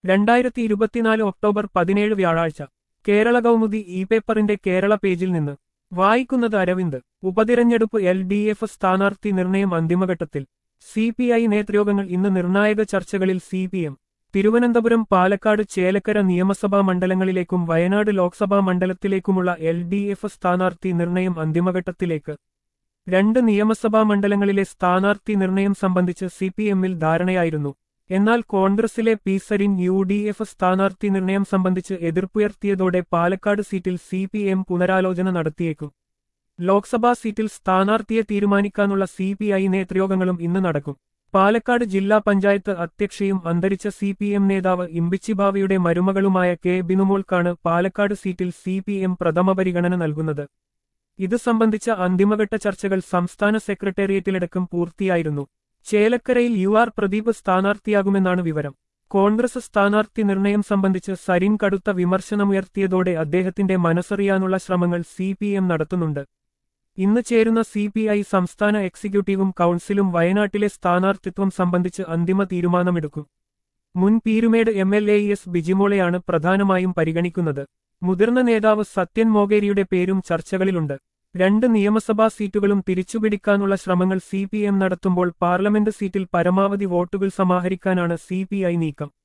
രണ്ടായിരത്തി ഇരുപത്തിനാല് ഒക്ടോബർ പതിനേഴ് വ്യാഴാഴ്ച കേരള കൗമുദി ഇ പേപ്പറിന്റെ കേരള പേജിൽ നിന്ന് വായിക്കുന്നത് അരവിന്ദ് ഉപതിരഞ്ഞെടുപ്പ് എൽ ഡി എഫ് സ്ഥാനാർത്ഥി നിർണയം അന്തിമഘട്ടത്തിൽ സി പി ഐ നേതൃയോഗങ്ങൾ ഇന്ന് നിർണായക ചർച്ചകളിൽ C P M Thiruvananthapuram Palakkad Chelakkara നിയമസഭാ മണ്ഡലങ്ങളിലേക്കും വയനാട് ലോക്സഭാ മണ്ഡലത്തിലേക്കുമുള്ള എൽ ഡി എഫ് സ്ഥാനാർത്ഥി നിർണയം അന്തിമഘട്ടത്തിലേക്ക് രണ്ട് നിയമസഭാ മണ്ഡലങ്ങളിലെ സ്ഥാനാർത്ഥി നിർണയം സംബന്ധിച്ച് സി പി എമ്മിൽ ധാരണയായിരുന്നു എന്നാൽ കോൺഗ്രസിലെ P Sarin U D F സ്ഥാനാർത്ഥി നിർണയം സംബന്ധിച്ച് എതിർപ്പുയർത്തിയതോടെ പാലക്കാട് സീറ്റിൽ സി പി എം പുനരാലോചന നടത്തിയേക്കും ലോക്സഭാ സീറ്റിൽ സ്ഥാനാർത്ഥിയെ തീരുമാനിക്കാനുള്ള സി പി ഐ നേതൃയോഗങ്ങളും ഇന്ന് നടക്കും പാലക്കാട് ജില്ലാ പഞ്ചായത്ത് അധ്യക്ഷയും അന്തരിച്ച സി പി എം നേതാവ് ഇമ്പിച്ചിഭാവിയുടെ മരുമകളുമായ കെ ബിനുമോൾക്കാണ് പാലക്കാട് സീറ്റിൽ സി പി എം പ്രഥമ പരിഗണന നൽകുന്നത് ഇത് സംബന്ധിച്ച അന്തിമഘട്ട ചർച്ചകൾ സംസ്ഥാന സെക്രട്ടേറിയറ്റിലടക്കം പൂർത്തിയായിരുന്നു ചേലക്കരയിൽ യു ആർ പ്രദീപ് സ്ഥാനാർത്ഥിയാകുമെന്നാണ് വിവരം കോൺഗ്രസ് സ്ഥാനാർത്ഥി നിർണയം സംബന്ധിച്ച് സരിൻ കടുത്ത വിമർശനമുയർത്തിയതോടെ അദ്ദേഹത്തിന്റെ മനസ്സറിയാനുള്ള ശ്രമങ്ങൾ സി പി എം നടത്തുന്നുണ്ട് ഇന്ന് ചേരുന്ന സി പി ഐ സംസ്ഥാന എക്സിക്യൂട്ടീവും കൗൺസിലും വയനാട്ടിലെ സ്ഥാനാർത്ഥിത്വം സംബന്ധിച്ച് അന്തിമ തീരുമാനമെടുക്കും മുൻ Peerumedu M L A S ബിജിമോളെയാണ് പ്രധാനമായും പരിഗണിക്കുന്നത് മുതിർന്ന നേതാവ് സത്യൻ മോഗേരിയുടെ പേരും ചർച്ചകളിലുണ്ട് രണ്ട് നിയമസഭാ സീറ്റുകളും തിരിച്ചുപിടിക്കാനുള്ള ശ്രമങ്ങൾ സി പി എം നടത്തുമ്പോൾ പാർലമെന്റ് സീറ്റിൽ പരമാവധി വോട്ടുകൾ സമാഹരിക്കാനാണ് സി പി ഐ നീക്കം